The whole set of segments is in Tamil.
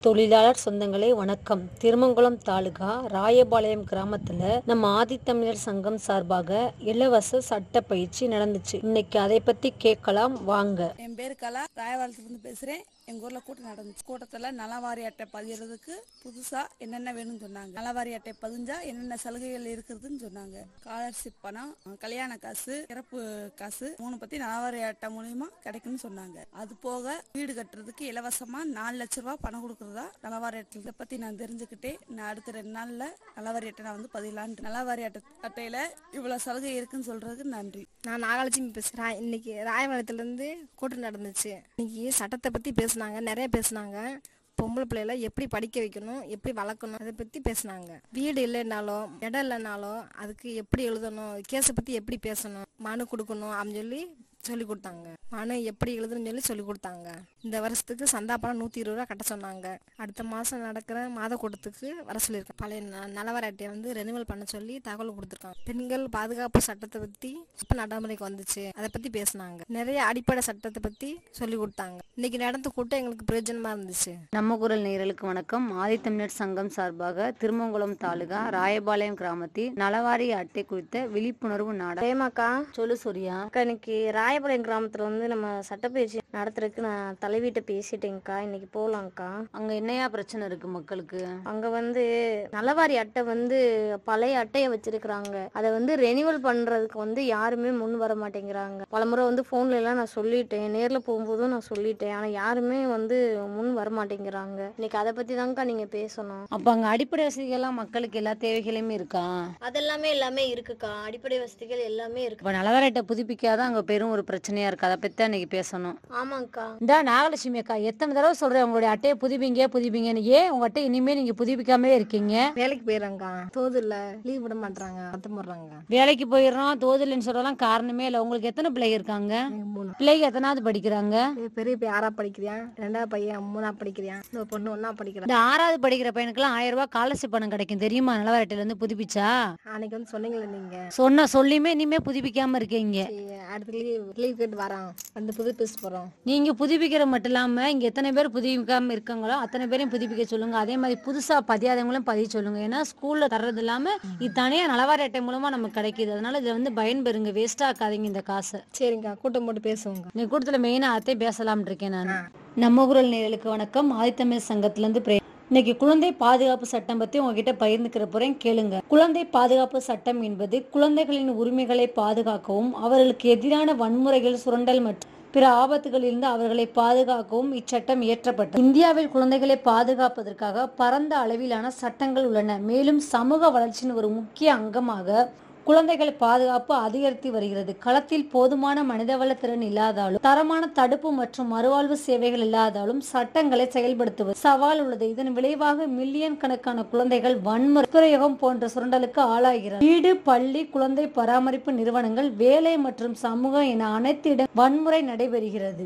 தொழிலாளர் சொந்தங்களே வணக்கம் திருமங்கலம் தாலுகா ராயபாளையம் கிராமத்துல நம்ம ஆதித்தமிழர் சங்கம் சார்பாக இலவச சட்ட பயிற்சி நடந்துச்சு இன்னைக்கு அதை பத்தி கேட்கலாம் வாங்க என் பேர் கலா ராயவாளத்துலேருந்து பேசுகிறேன் எங்கள் ஊரில் கூட்டம் நடந்துச்சு கூட்டத்தில் நலவாரி அட்டை பதிகிறதுக்கு புதுசாக என்னென்ன வேணும்னு சொன்னாங்க நலவாரி அட்டை பதிஞ்சா என்னென்ன சலுகைகள் இருக்குதுன்னு சொன்னாங்க ஸ்காலர்ஷிப் பணம் கல்யாண காசு இறப்பு காசு மூணு பற்றி நலவாரி அட்டை மூலியமா கிடைக்கும்னு சொன்னாங்க அது போக வீடு கட்டுறதுக்கு இலவசமாக நாலு லட்ச ரூபா பணம் கொடுக்குறதா நலவாரி அட்டை இதை பற்றி நான் தெரிஞ்சுக்கிட்டே நான் அடுத்த ரெண்டு நாளில் நலவாரி அட்டை நான் வந்து பதிலான்ட்டு நலவாரி அட்டை அட்டையில் இவ்வளோ சலுகை இருக்குன்னு சொல்கிறதுக்கு நன்றி நான் நாகலட்சுமி பேசுகிறேன் இன்னைக்கு ராயமங்கலத்துலேருந்து கூட்டம் நடந்துச்சு இன்னைக்கு சட்டத்தை பற்றி பேசுனாங்க நிறைய பேசுனாங்க பொம்பளை பிள்ளைகளை எப்படி படிக்க வைக்கணும் எப்படி வளர்க்கணும் அதை பற்றி பேசுனாங்க வீடு இல்லைனாலும் இடம் இல்லைனாலும் அதுக்கு எப்படி எழுதணும் கேஸை பற்றி எப்படி பேசணும் மனு கொடுக்கணும் அப்படின்னு சொல்லி சொல்லி கொடுத்தாங்க மனு எப்படி எழுதணும்னு சொல்லி சொல்லி கொடுத்தாங்க இந்த வருஷத்துக்கு சந்தா பணம் நூற்றி இருபது ரூபா கட்ட சொன்னாங்க அடுத்த மாதம் நடக்கிற மாத கூட்டத்துக்கு வர சொல்லியிருக்காங்க பழைய ந- நலவர அட்டையை வந்து ரெனிவல் பண்ண சொல்லி தகவல் கொடுத்துருக்காங்க பெண்கள் பாதுகாப்பு சட்டத்தை பற்றி இப்போ நடைமுறைக்கு வந்துச்சு அதை பற்றி பேசுனாங்க நிறைய அடிப்படை சட்டத்தை பற்றி சொல்லி கொடுத்தாங்க இன்னைக்கு நடந்த கூட்டம் எங்களுக்கு பிரயோஜனமாக இருந்துச்சு நம்ம குரல் நேயர்களுக்கு வணக்கம் ஆதித்தமிழர் சங்கம் சார்பாக திருமங்கலம் தாலுகா ராயபாளையம் கிராமத்தில் நலவாரி அட்டை குறித்த விழிப்புணர்வு நாடகம் பிரேமாக்கா சொல்லு சூர்யா அக்கா இன்னைக்கு ராயபாளையம் கிராமத்துல வந்து நம்ம சட்டப்பயிற்சி நடத்துறதுக்கு நான் தலைவீட்ட பேசிட்டேங்க்கா இன்னைக்கு போகலாங்க்கா அங்க என்னையா பிரச்சனை இருக்கு மக்களுக்கு அங்க வந்து நலவாரி அட்டை வந்து பழைய அட்டையை வச்சிருக்கிறாங்க அதை வந்து ரெனிவல் பண்றதுக்கு வந்து யாருமே முன் வர மாட்டேங்கிறாங்க பலமுறை வந்து போன்ல எல்லாம் நான் சொல்லிட்டேன் நேர்ல போகும்போதும் நான் சொல்லிட்டேன் ஆனா யாருமே வந்து முன் வர மாட்டேங்கிறாங்க இன்னைக்கு அதை பத்தி தான்க்கா நீங்க பேசணும் அப்ப அங்க அடிப்படை வசதிகள்லாம் மக்களுக்கு எல்லா தேவைகளுமே இருக்கா அதெல்லாமே எல்லாமே இருக்குக்கா அடிப்படை வசதிகள் எல்லாமே இருக்கு இப்ப நலவாரி அட்டை புதுப்பிக்காதான் அங்க பெரும் ஒரு பிரச்சனையா இருக்கு அதை பத்தி தான் இன்னைக்கு பேசணும் ஆமாங்க்கா இந்த நாகலட்சுமி அக்கா எத்தனை தடவை சொல்றேன் உங்களுடைய அட்டையை புதுப்பிங்க புதுப்பிங்கன்னு ஏன் உங்க அட்டை இனிமே நீங்க புதுப்பிக்காமலே இருக்கீங்க வேலைக்கு போயிடுறாங்க தோது இல்லை லீவ் விட மாட்டாங்க அர்த்தம் போடுறாங்க வேலைக்கு போயிடுறோம் தோதில்லைன்னு சொல்லலாம் காரணமே இல்லை உங்களுக்கு எத்தனை பிள்ளைங்க இருக்காங்க மூணு பிள்ளைங்க எத்தனாவது படிக்கிறாங்க பெரிய பையன் ஆறா படிக்கிறான் ரெண்டாவது பையன் மூணா படிக்கிறான் இந்த பொண்ணு ஒன்றா படிக்கிறான் இந்த ஆறாவது படிக்கிற பையனுக்குலாம் ஆயிரம் ரூபாய் காலர்ஷிப் பணம் கிடைக்கும் தெரியுமா நலவாரி அட்டையில இருந்து புதுப்பிச்சா அன்னைக்கு வந்து சொன்னீங்களே நீங்கள் சொன்ன சொல்லியுமே இனிமே புதுப்பிக்காம இருக்கீங்க அடுத்த லீவ் லீவ் கேட்டு வரோம் வந்து புது பேச போகிறோம் நீங்க புதுப்பிக்கிற மட்டும் இல்லாம இங்க எத்தனை பேர் புதுப்பிக்காம இருக்காங்களோ அத்தனை பேரையும் புதுப்பிக்க சொல்லுங்க அதே மாதிரி புதுசா பதியாதவங்களும் பதிய சொல்லுங்க ஏன்னா ஸ்கூல்ல தர்றது இல்லாம இது தனியா நலவாரி அட்டை மூலமா நமக்கு கிடைக்குது அதனால இதுல வந்து பயன்பெறுங்க வேஸ்டா ஆக்காதீங்க இந்த காசை சரிங்கக்கா கூட்டம் போட்டு பேசுவோங்க நீ கூட்டத்துல மெயினா அத்தை பேசலாம்னு இருக்கேன் நான் நம்ம குரல் நேயர்களுக்கு வணக்கம் ஆதித்தமிழ் சங்கத்துல இருந்து பிரே இன்னைக்கு குழந்தை பாதுகாப்பு சட்டம் பத்தி உங்ககிட்ட பகிர்ந்துக்கிற போறேன் கேளுங்க குழந்தை பாதுகாப்பு சட்டம் என்பது குழந்தைகளின் உரிமைகளை பாதுகாக்கவும் அவர்களுக்கு எதிரான வன்முறைகள் சுரண்டல் மற்றும் பிற ஆபத்துகளிலிருந்து அவர்களை பாதுகாக்கவும் இச்சட்டம் இயற்றப்பட்டது இந்தியாவில் குழந்தைகளை பாதுகாப்பதற்காக பரந்த அளவிலான சட்டங்கள் உள்ளன மேலும் சமூக வளர்ச்சியின் ஒரு முக்கிய அங்கமாக குழந்தைகள் பாதுகாப்பு அதிகரித்து வருகிறது களத்தில் போதுமான மனிதவள திறன் இல்லாதாலும் தரமான தடுப்பு மற்றும் மறுவாழ்வு சேவைகள் இல்லாதாலும் சட்டங்களை செயல்படுத்துவது சவால் உள்ளது இதன் விளைவாக மில்லியன் கணக்கான குழந்தைகள் வன்முறை பிரயோகம் போன்ற சுரண்டலுக்கு ஆளாகிறார் வீடு பள்ளி குழந்தை பராமரிப்பு நிறுவனங்கள் வேலை மற்றும் சமூகம் என அனைத்து இடம் வன்முறை நடைபெறுகிறது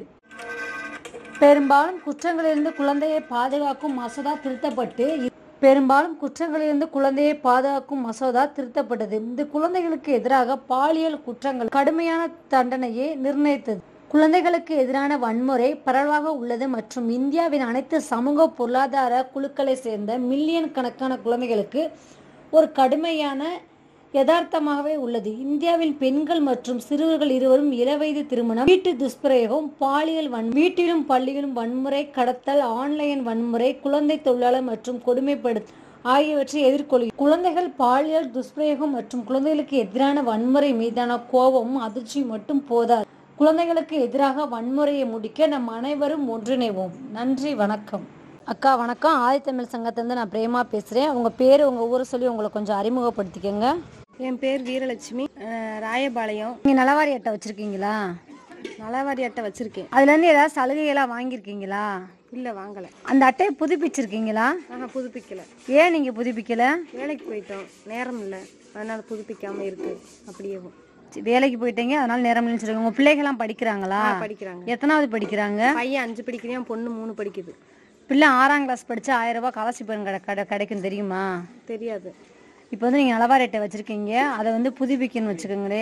பெரும்பாலும் குற்றங்களிலிருந்து குழந்தையை பாதுகாக்கும் மசோதா திருத்தப்பட்டு பெரும்பாலும் குற்றங்களிலிருந்து குழந்தையை பாதுகாக்கும் மசோதா திருத்தப்பட்டது இந்த குழந்தைகளுக்கு எதிராக பாலியல் குற்றங்கள் கடுமையான தண்டனையை நிர்ணயித்தது குழந்தைகளுக்கு எதிரான வன்முறை பரவலாக உள்ளது மற்றும் இந்தியாவின் அனைத்து சமூக பொருளாதார குழுக்களை சேர்ந்த மில்லியன் கணக்கான குழந்தைகளுக்கு ஒரு கடுமையான யதார்த்தமாகவே உள்ளது இந்தியாவில் பெண்கள் மற்றும் சிறுவர்கள் இருவரும் இளவயது திருமணம் வீட்டு துஷ்பிரயோகம் பாலியல் வன் வீட்டிலும் பள்ளியிலும் வன்முறை கடத்தல் ஆன்லைன் வன்முறை குழந்தை தொழிலாளர் மற்றும் கொடுமைப்படுத்தல் ஆகியவற்றை எதிர்கொள்ளும் குழந்தைகள் பாலியல் துஷ்பிரயோகம் மற்றும் குழந்தைகளுக்கு எதிரான வன்முறை மீதான கோபமும் அதிர்ச்சியும் மட்டும் போதாது குழந்தைகளுக்கு எதிராக வன்முறையை முடிக்க நம் அனைவரும் ஒன்றிணைவோம் நன்றி வணக்கம் அக்கா வணக்கம் ஆதித்தமிழ் சங்கத்திலிருந்து நான் பிரேமா பேசுறேன் உங்க பேரு உங்க ஊரை சொல்லி உங்களை கொஞ்சம் அறிமுகப்படுத்திக்கங்க என் பேர் வீரலட்சுமி அஹ், ராயபாளையம் நீங்க நலவாரி அட்டை வச்சிருக்கீங்களா நலவாரி அட்டை வச்சிருக்கேன் அதுல இருந்து ஏதாவது சலுகையெல்லாம் வாங்கியிருக்கீங்களா இல்லை வாங்கலை அந்த அட்டையை புதுப்பிச்சிருக்கீங்களா நாங்கள் புதுப்பிக்கல ஏன் நீங்க புதுப்பிக்கல வேலைக்கு போயிட்டோம் நேரம் இல்லை அதனால புதுப்பிக்காம இருக்கு அப்படியே சரி, வேலைக்கு போயிட்டீங்க அதனால நேரம் இல்லைன்னு சொல்லுங்க உங்க பிள்ளைகள்லாம் படிக்கிறாங்களா படிக்கிறாங்க எத்தனாவது படிக்கிறாங்க பையன் அஞ்சு படிக்கிறான் பொண்ணு மூணு படிக்குது பிள்ளை ஆறாம் கிளாஸ் படிச்சு ஆயிரம் ரூபாய் காலர்ஷிப் கடை கடை கிடைக்கும் தெரியுமா தெரியாது இப்போ வந்து நீங்க நலவாரி அட்டை வச்சிருக்கீங்க அதை வந்து புதுப்பிக்கணும்னு வச்சுக்கோங்களே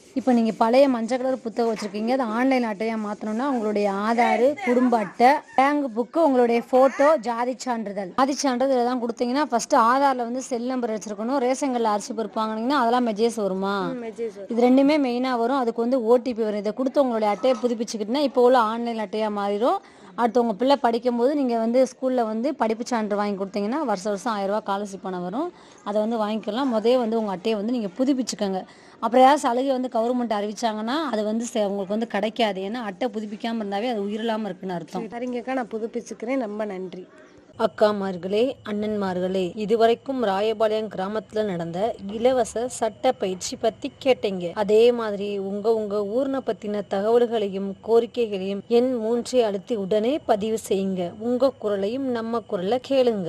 இப்போ நீங்கள் பழைய மஞ்சள் கலர் புத்தகம் வச்சுருக்கீங்க அதை ஆன்லைன் அட்டையாக மாற்றணும்னா உங்களுடைய ஆதார் குடும்ப அட்டை பேங்க் புக்கு உங்களுடைய ஃபோட்டோ ஜாதி சான்றிதழ் ஜாதி சான்றிதழ் தான் கொடுத்தீங்கன்னா ஃபர்ஸ்ட் ஆதாரில் வந்து செல் நம்பர் வச்சிருக்கணும் ரேஷன் கார்டில் அரிசி பருப்பு வாங்கினீங்கன்னா அதெல்லாம் மெஜேஸ் வருமா இது ரெண்டுமே மெயினாக வரும் அதுக்கு வந்து ஓடிபி வரும் இதை கொடுத்து உங்களுடைய அட்டையை புதுப்பிச்சுக்கிட்டுனா இப்போ உள்ள ஆன்லைன் அட்டையாக மாறிடும் அடுத்து உங்கள் பிள்ளை படிக்கும்போது நீங்கள் வந்து ஸ்கூலில் வந்து படிப்பு சான்று வாங்கி கொடுத்தீங்கன்னா வருஷம் வருஷம் ஆயிரம் ரூபாய் ஸ்காலர்ஷிப் பணம் வரும் அதை வந்து வாங்கிக்கலாம் முதலே வந்து உங்கள் அட்டையை வந்து நீங்கள் புதுப்பிச்சுக்கோங்க அப்புறம் ஏதாவது சலுகை வந்து கவர்மெண்ட் அறிவிச்சாங்கன்னா அது வந்து சே- உங்களுக்கு வந்து கிடைக்காது ஏன்னா அட்டை புதுப்பிக்காமல் இருந்தாவே அது உயிரில்லாமல் இருக்குன்னு அர்த்தம் சரிங்கக்கா நான் புதுப்பிச்சுக்கிறேன் ரொம்ப நன்றி அக்காமார்களே அண்ணன்மார்களே இதுவரைக்கும் ராயபாளையம் கிராமத்துல நடந்த இலவச சட்ட பயிற்சி பத்தி கேட்டீங்க அதே மாதிரி உங்க உங்க ஊர்ன பத்தின தகவல்களையும் கோரிக்கைகளையும் எண் மூன்றை அழுத்தி உடனே பதிவு செய்யுங்க உங்க குரலையும் நம்ம குரலை கேளுங்க